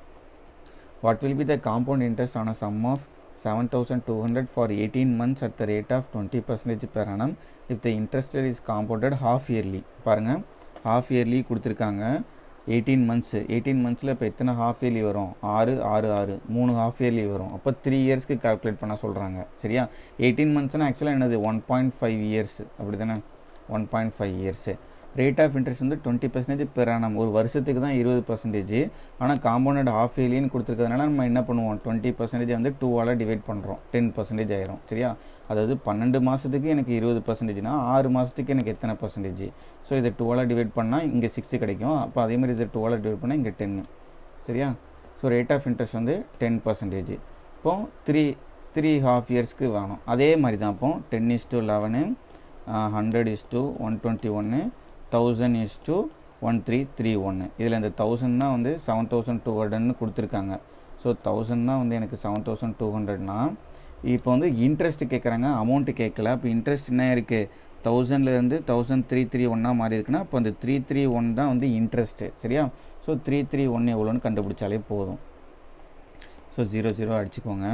[SPEAKER 1] what will be the compound interest on a sum of seven thousand two hundred for eighteen months at the rate of twenty percentage per annum if the interested is compounded half yearly பாருங்கள் half yearly கொடுத்துருக்காங்க eighteen months eighteen மந்த்ஸில் இப்போ எத்தனை half yearly வரும் ஆறு ஆறு ஆறு மூணு ஹாஃப் இயர்லி வரும் அப்போ த்ரீ இயர்ஸ்க்கு கால்குலேட் பண்ண சொல்கிறாங்க சரியா எயிட்டீன் மந்த்ஸ்னால் ஆக்சுவலாக என்னது ஒன் பாயிண்ட் ஃபைவ் இயர்ஸ் அப்படி தானே one point five years rate of interest வந்து டுவெண்ட்டி பர்சன்டேஜ் பெர் ஆனம் ஒரு வருஷத்துக்கு தான் இருபது பர்சன்டேஜ் ஆனால் காம்பவுண்டட் ஆஃப் இயர்லின்னு கொடுத்துருக்கறதுனால நம்ம என்ன பண்ணுவோம் டுவெண்ட்டி பர்சன்டேஜ் வந்து டூவால் டிவைட் பண்ணுறோம் டென் பர்சன்டேஜ் ஆயிரும் சரியா அதாவது பன்னெண்டு மாதத்துக்கு எனக்கு இருபது பர்சன்டேஜ்னா ஆறு மாதத்துக்கு எனக்கு எத்தனை பர்சன்டேஜ் ஸோ இதை டூவால் டிவைட் பண்ணால் இங்கே சிக்ஸு கிடைக்கும் அப்போ அதே மாதிரி இதை டூவால் டிவைட் பண்ணால் இங்கே டென்னு சரியா ஸோ ரேட் ஆஃப் இன்ட்ரெஸ்ட் வந்து டென் பர்சன்டேஜ் இப்போ த்ரீ த்ரீ ஹாஃப் இயர்ஸ்க்கு வேணும் அதே மாதிரி தான் இப்போ ten is to eleven hundred is to one twenty ஒன்று thousand is to one three three ஒன்று இதில் இந்த தௌசண்ட் தான் வந்து செவன் தௌசண்ட் டூ ஹண்ட்ரட்னு கொடுத்துருக்காங்க ஸோ தௌசண்ட் தான் வந்து எனக்கு செவன் தௌசண்ட் டூ ஹண்ட்ரட்னா இப்போ வந்து இன்ட்ரெஸ்ட் கேட்குறாங்க அமௌண்ட்டு கேட்கல இப்போ இன்ட்ரெஸ்ட் என்ன இருக்குது தௌசண்ட்லேருந்து தௌசண்ட் த்ரீ த்ரீ ஒன்னாக மாறி இருக்குன்னா இப்போ அந்த த்ரீ த்ரீ ஒன் தான் வந்து இன்ட்ரெஸ்ட்டு சரியா ஸோ த்ரீ த்ரீ ஒன் எவ்வளோன்னு கண்டுபிடிச்சாலே போதும் ஸோ ஜீரோ ஜீரோ அடிச்சுக்கோங்க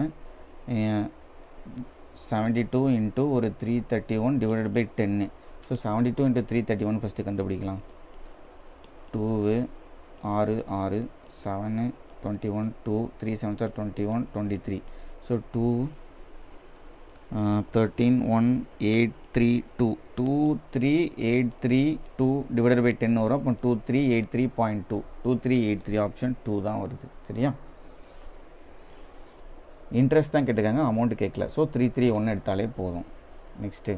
[SPEAKER 1] செவன்ட்டி டூ இன்ட்டு ஒரு three thirty one divided by டென்னு so seventy two into three thirty one first கண்டுபிடிக்கலாம் டூவு ஆறு ஆறு seven twenty one two three seven sir twenty one twenty three so two thirteen one eight three two two three eight three two divided by ten வரும் அப்போ two three eight three point two two three eight three option two தான் வருது சரியா interest தான் கேட்டுக்காங்க amount கேட்கல so three three ஒன்று எடுத்தாலே போதும் next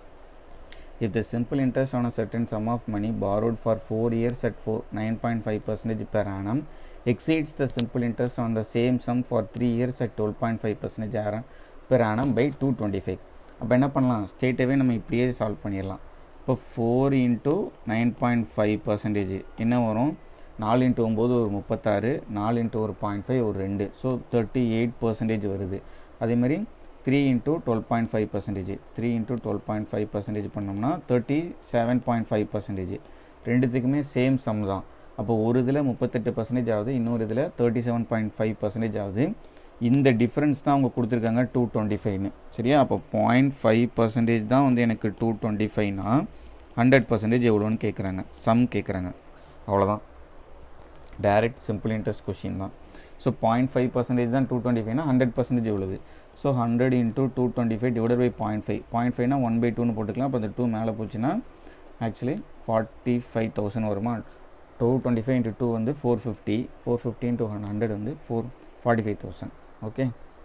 [SPEAKER 1] if the simple interest on a certain sum of money borrowed for 4 years at 4 9.5 percentage per annum exceeds the simple interest on the same sum for 3 years at 12.5 percentage per annum by 225 அப்போ என்ன பண்ணலாம் ஸ்டேட்டவே நம்ம இப்படியே solve பண்ணிடலாம் இப்போ four into nine point five percentage என்ன வரும் நாலு இன்ட்டு ஒம்பது ஒரு முப்பத்தாறு நாலு இன்ட்டு ஒரு பாயிண்ட் ஃபைவ் ஒரு ரெண்டு ஸோ தேர்ட்டி எயிட் பர்சன்டேஜ் வருது அதேமாதிரி three into twelve point five percentage three into twelve point five percentage பண்ணோம்னா thirty seven point five percentage ரெண்டுத்துக்குமே சேம் சம் தான் அப்போ ஒரு இதில் முப்பத்தெட்டு பர்சன்டேஜ் ஆகுது இன்னொரு இதில் thirty seven point five percentage ஆகுது இந்த டிஃப்ரென்ஸ் தான் அவங்க கொடுத்துருக்காங்க டூ டுவெண்ட்டி ஃபைவ்னு சரியா அப்போ பாயிண்ட் ஃபைவ் பர்சன்டேஜ் தான் வந்து எனக்கு டூ டுவெண்ட்டி ஃபைவ்னா ஹண்ட்ரட் பர்சன்டேஜ் எவ்வளோன்னு கேட்குறாங்க சம் கேட்குறாங்க அவ்வளோதான் டைரக்ட் சிம்பிள் இன்ட்ரெஸ்ட் கொஷின் தான் ஸோ பாயிண்ட் ஃபைவ் பர்சன்டேஜ் தான் டூ டுவெண்ட்டி ஃபைவ்னா ஹண்ட்ரட் பர்சன்டேஜ் எவ்வளவு so hundred into two twenty five divide by point five point ஃபைவ்னா ஒன் பை டூன்னு போட்டுக்கலாம் அப்போ அந்த டூ மேலே போச்சுன்னா ஆக்சுவலி ஃபார்ட்டி ஃபைவ் தௌசண்ட் வருமா two twenty five into two வந்து four fifty four fifty into hundred வந்து four forty five thousand okay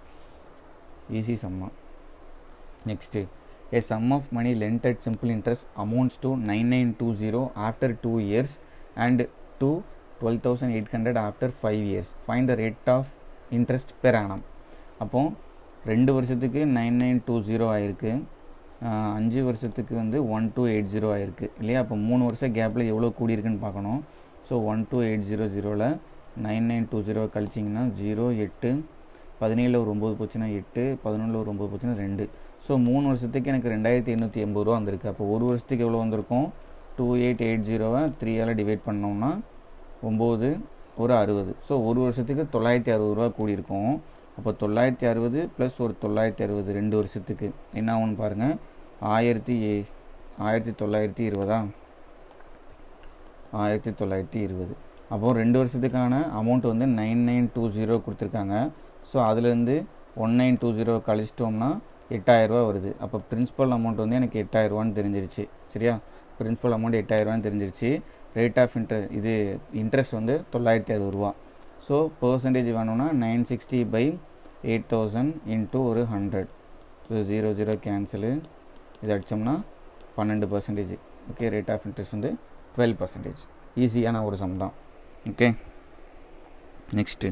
[SPEAKER 1] easy சம்மா next a sum of money lent at simple interest amounts to 9920 after 2 years and to 12800 after 5 years find the rate of interest per annum அப்போ ரெண்டு வருஷத்துக்கு nine nine two zero ஆயிருக்கு அஞ்சு வருஷத்துக்கு வந்து one two eight zero ஆயிருக்கு இல்லையா அப்போ மூணு வருஷம் கேப்பில் எவ்வளோ கூடியிருக்குன்னு பார்க்கணும் so one two eight zero ஜீரோவில் நைன் நைன் டூ ஜீரோ கழிச்சிங்கன்னா ஜீரோ எட்டு பதினேழில் ஒரு ஒம்பது போச்சுன்னா எட்டு பதினொன்றில் ஒரு ஒம்பது போச்சுன்னா ரெண்டு ஸோ மூணு வருஷத்துக்கு எனக்கு ரெண்டாயிரத்தி எண்ணூற்றி எண்பது ரூபா வந்திருக்கு அப்போ ஒரு வருஷத்துக்கு எவ்வளோ வந்திருக்கும் டூ எயிட் எயிட் ஜீரோவை த்ரீயால் டிவைட் பண்ணோம்னா ஒம்பது ஒரு அறுபது ஸோ ஒரு வருஷத்துக்கு தொள்ளாயிரத்தி அறுபது ரூபா கூடியிருக்கும் அப்போ தொள்ளாயிரத்தி அறுபது ப்ளஸ் ஒரு தொள்ளாயிரத்தி அறுபது ரெண்டு வருஷத்துக்கு என்ன ஆகும்னு பாருங்கள் ஆயிரத்தி ஆயிரத்தி தொள்ளாயிரத்தி இருபதா ஆயிரத்தி தொள்ளாயிரத்தி இருபது அப்போது ரெண்டு வருஷத்துக்கான அமௌண்ட் வந்து நைன் நைன் டூ ஜீரோ கொடுத்துருக்காங்க ஸோ அதுலேருந்து ஒன் நைன் டூ ஜீரோ கழிச்சிட்டோம்னா எட்டாயிரரூவா வருது அப்போ பிரின்சிபல் அமௌண்ட் வந்து எனக்கு எட்டாயிரரூவான்னு தெரிஞ்சிருச்சு சரியா பிரின்சிபல் அமௌண்ட் எட்டாயிரரூவான்னு தெரிஞ்சிருச்சு ரேட் ஆஃப் இன்ட்ரெ இது இன்ட்ரெஸ்ட் வந்து தொள்ளாயிரத்தி அறுபது ரூபா ஸோ பர்சன்டேஜ் வேணும்னா nine sixty by eight thousand into ஒரு hundred so zero zero cancel இது அடித்தோம்னா பன்னெண்டு percentage okay rate of interest வந்து டுவெல் பர்சன்டேஜ் ஈஸியான ஒரு சம் தான் okay next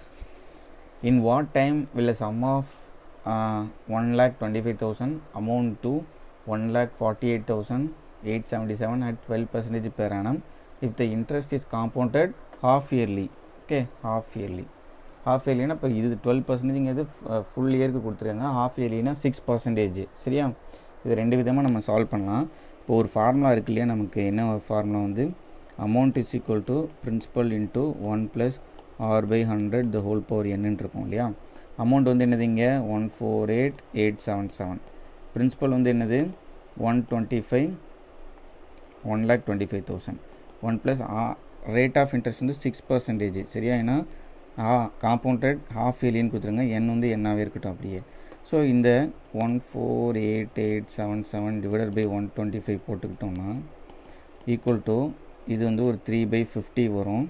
[SPEAKER 1] in what time will a sum of one lakh twenty five thousand amount to one lakh forty eight thousand eight seventy seven at twelve percentage per annum if the interest is compounded half yearly okay half yearly half இயர்லினா இப்போ இது twelve பர்சன்டேஜ்ங்கிறது full இயருக்கு கொடுத்துருக்காங்க half இயர்லினா six percentage சரியா இது ரெண்டு விதமாக நம்ம சால்வ் பண்ணலாம் இப்போ ஒரு ஃபார்முலா இருக்கு இல்லையா நமக்கு என்ன ஒரு ஃபார்முலா வந்து amount is equal to principal into one plus R by hundred the whole power என்னன்னு இருக்கும் இல்லையா அமௌண்ட் வந்து என்னது இங்கே one four eight eight seven seven principal வந்து என்னது one twenty five one lakh twenty five thousand one plus rate of interest வந்து six percentage சரியா ஏன்னா காம்பவுண்டட் ஹாஃப் இயர்லின்னு கொடுத்துருங்க என் வந்து என்னாவே இருக்கட்டும் அப்படியே ஸோ இந்த one four eight eight seven seven divided by one twenty five போட்டுக்கிட்டோம்னா ஈக்குவல் டு இது வந்து ஒரு த்ரீ பை ஃபிஃப்டி வரும்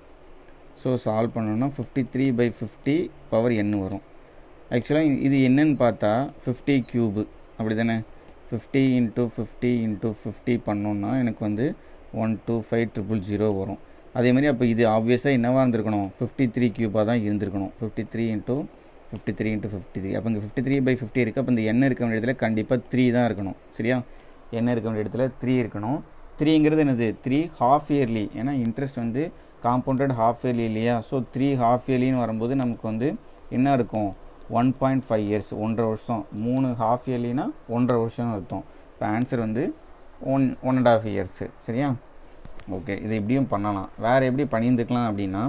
[SPEAKER 1] ஸோ சால்வ் பண்ணோன்னா fifty three by fifty power n வரும் ஆக்சுவலாக இது என்னன்னு பார்த்தா ஃபிஃப்டி க்யூபு அப்படி தானே fifty into fifty into fifty பண்ணோன்னா எனக்கு வந்து one two five triple zero வரும் அதே மாதிரி அப்போ இது ஆப்வியஸாக என்னவாக இருந்திருக்கணும் ஃபிஃப்டி த்ரீ க்யூபாக தான் இருந்திருக்கணும் fifty three into fifty three into fifty three அப்போ இங்கே ஃபிஃப்டி த்ரீ பை ஃபிஃப்டி இருக்குது அப்போ இந்த எண்ணெய் இருக்க வேண்டிய இடத்துல கண்டிப்பாக த்ரீ தான் இருக்கணும் சரியா எண்ணெய் இருக்க வேண்டிய இடத்துல த்ரீ இருக்கணும் த்ரீங்கிறது என்னது த்ரீ ஹாஃப் இயர்லி ஏன்னா இன்ட்ரெஸ்ட் வந்து காம்பவுண்டட் ஹாஃப் இயர்லி இல்லையா ஸோ த்ரீ ஹாஃப் இயர்லின்னு வரும்போது நமக்கு வந்து என்ன இருக்கும் ஒன் பாயிண்ட் ஃபைவ் இயர்ஸ் ஒன்றரை வருஷம் மூணு ஹாஃப் இயர்லினா ஒன்றரை வருஷம்னு அர்த்தம் இப்போ ஆன்சர் வந்து one one and half years சரியா ஓகே இது இப்படியும் பண்ணலாம் வேறு எப்படி பண்ணியிருந்துக்கலாம் அப்படின்னா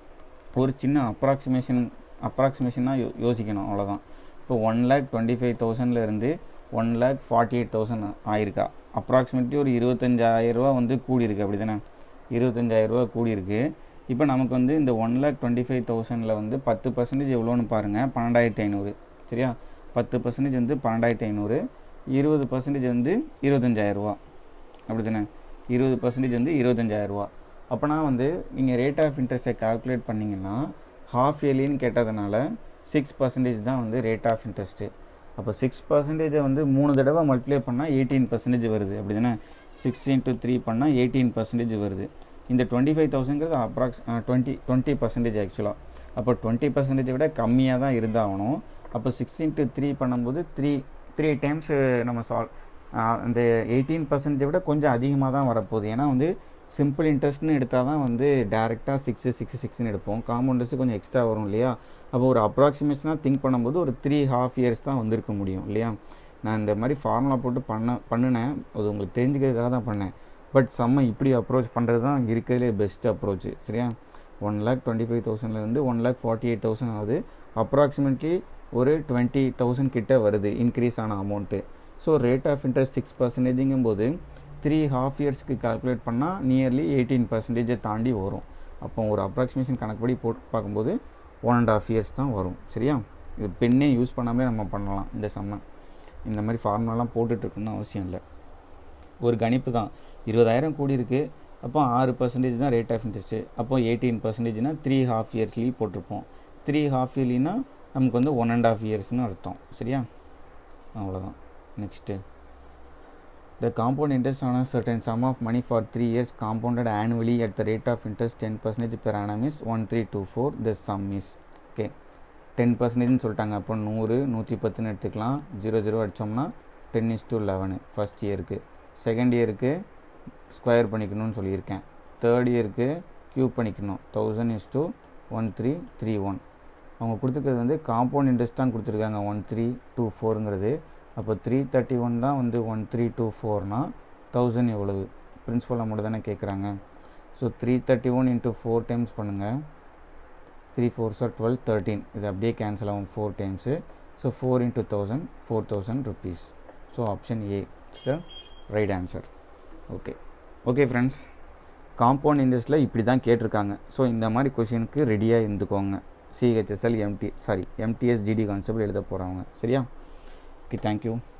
[SPEAKER 1] ஒரு சின்ன அப்ராக்சிமேஷன் அப்ராக்சிமேஷனாக யோ யோசிக்கணும் அவ்வளோதான் இப்போ ஒன் லேக் டுவெண்ட்டி ஃபைவ் தௌசண்ட்லேருந்து one lakh forty eight thousand ஆயிருக்கா அப்ராக்சிமேட்லி ஒரு இருபத்தஞ்சாயிரரூவா வந்து கூடியிருக்கு அப்படி தானே இருபத்தஞ்சாயிரரூவா கூடியிருக்கு இப்போ நமக்கு வந்து இந்த ஒன் லேக் டுவெண்ட்டி ஃபைவ் தௌசண்டில் வந்து பத்து பர்சன்டேஜ் எவ்வளோன்னு பாருங்கள் பன்னெண்டாயிரத்தி ஐநூறு சரியா பத்து பர்சன்டேஜ் வந்து பன்னெண்டாயிரத்தி ஐநூறு இருபது பர்சன்டேஜ் வந்து இருபத்தஞ்சாயிரரூவா அப்படி தானே இருபது பர்சன்டேஜ் வந்து இருபத்தஞ்சாயிரரூவா அப்போனா வந்து நீங்கள் ரேட் ஆஃப் இன்ட்ரெஸ்ட்டை கால்குலேட் பண்ணிங்கன்னா ஹாஃப் இயர்லின்னு கேட்டதுனால சிக்ஸ் பர்சன்டேஜ் தான் வந்து ரேட் ஆஃப் இன்ட்ரெஸ்ட்டு அப்போ சிக்ஸ் பர்சன்டேஜை வந்து மூணு தடவை மல்டிப்ளை பண்ணால் எயிட்டீன் பர்சன்டேஜ் வருது அப்படி தானே சிக்ஸ் இன்ட்டு த்ரீ பண்ணால் எயிட்டீன் பர்சன்டேஜ் வருது இந்த டுவெண்ட்டி ஃபைவ் தௌசண்ட்ங்கிறது அப்ராக்ஸ் டுவெண்ட்டி டுவெண்ட்டி பர்சன்டேஜ் ஆக்சுவலாக அப்போ டுவெண்ட்டி பர்சன்டேஜை விட கம்மியாக தான் இருந்தாகணும் அப்போ சிக்ஸ் இன்ட்டு த்ரீ பண்ணும்போது த்ரீ த்ரீ டைம்ஸ் நம்ம சால்வ் அந்த எயிட்டீன் பர்சன்டேஜை விட கொஞ்சம் அதிகமாக தான் வரப்போகுது ஏன்னா வந்து சிம்பிள் இன்ட்ரெஸ்ட்னு எடுத்தால் தான் வந்து டேரெக்டாக சிக்ஸு சிக்ஸ் சிக்ஸ்னு எடுப்போம் காம்பவுண்டர்ஸ் கொஞ்சம் எக்ஸ்ட்ரா வரும் இல்லையா அப்போ ஒரு அப்ராக்சிமேஷனாக திங்க் பண்ணும்போது ஒரு த்ரீ ஹாஃப் இயர்ஸ் தான் வந்திருக்க முடியும் இல்லையா நான் இந்த மாதிரி ஃபார்முலா போட்டு பண்ண பண்ணினேன் அது உங்களுக்கு தெரிஞ்சுக்கிறதுக்காக தான் பண்ணேன் பட் செம்ம இப்படி அப்ரோச் பண்ணுறது தான் இருக்கிறதுலே பெஸ்ட் அப்ரோச் சரியா ஒன் லேக் டுவெண்ட்டி ஃபைவ் தௌசண்ட்லேருந்து one lakh forty eight thousand ஆகுது அப்ராக்சிமேட்லி ஒரு டுவெண்ட்டி தௌசண்ட் கிட்ட வருது இன்க்ரீஸ் ஆன amount so rate of interest six பர்சன்டேஜுங்கும் போது த்ரீ ஹாஃப் இயர்ஸ்க்கு கால்குலேட் பண்ணால் நியர்லி எயிட்டீன் பர்சன்டேஜை தாண்டி வரும் அப்போ ஒரு அப்ராக்சிமேஷன் கணக்குப்படி போட்டு பார்க்கும்போது ஒன் அண்ட் ஆஃப் இயர்ஸ் தான் வரும் சரியா இது பெண்ணே யூஸ் பண்ணாமல் நம்ம பண்ணலாம் இந்த செம்ம இந்த மாதிரி ஃபார்முலாலாம் போட்டுட்ருக்குன்னு அவசியம் இல்லை ஒரு கணிப்பு தான் இருபதாயிரம் கூடி இருக்குது அப்போ ஆறு பர்சன்டேஜ் தான் ரேட் ஆஃப் இன்ட்ரெஸ்ட்டு அப்போ எயிட்டீன் பர்சன்டேஜ்னா த்ரீ ஹாஃப் இயர்ஸ்லி போட்டிருப்போம் த்ரீ ஹாஃப் இயர்லினா நமக்கு வந்து ஒன் அண்ட் ஆஃப் இயர்ஸ்னு அர்த்தம் சரியா அவ்வளோதான் next The compound interest on a certain sum of money for 3 years compounded annually at the rate of interest 10% per annum is 1324. The sum is okay. Ten பர்சன்டேஜ்னு சொல்லிட்டாங்க அப்போ நூறு நூற்றி பத்துன்னு எடுத்துக்கலாம் ஜீரோ ஜீரோ அடித்தோம்னா ten is to eleven first இயருக்கு second இயருக்கு ஸ்கொயர் பண்ணிக்கணும்னு சொல்லியிருக்கேன் தேர்ட் இயருக்கு க்யூப் பண்ணிக்கணும் thousand is to one three three one அவங்க கொடுத்துருக்கிறது வந்து காம்பவுண்ட் இன்ட்ரெஸ்ட் தான் கொடுத்துருக்காங்க ஒன் த்ரீ டூ ஃபோருங்கிறது அப்போ த்ரீ தேர்ட்டி ஒன் தான் வந்து ஒன் த்ரீ டூ ஃபோர்னா தௌசண்ட் எவ்வளவு பிரின்ஸிபல் அமௌண்ட் தானே கேட்குறாங்க so three thirty one into four times பண்ணுங்கள் three four sir twelve thirteen இது அப்படியே கேன்சல் ஆகும் four times so four into thousand four thousand rupees so option A it's the right answer okay okay friends compound இன்ட்ரெஸ்ட்டில் இப்படி தான் கேட்டிருக்காங்க so இந்த மாதிரி கொஷினுக்கு ரெடியாக இருந்துக்கோங்க CHSL MT sorry MTS GD concept எழுத போகிறவங்க சரியா ஓகே தேங்க்யூ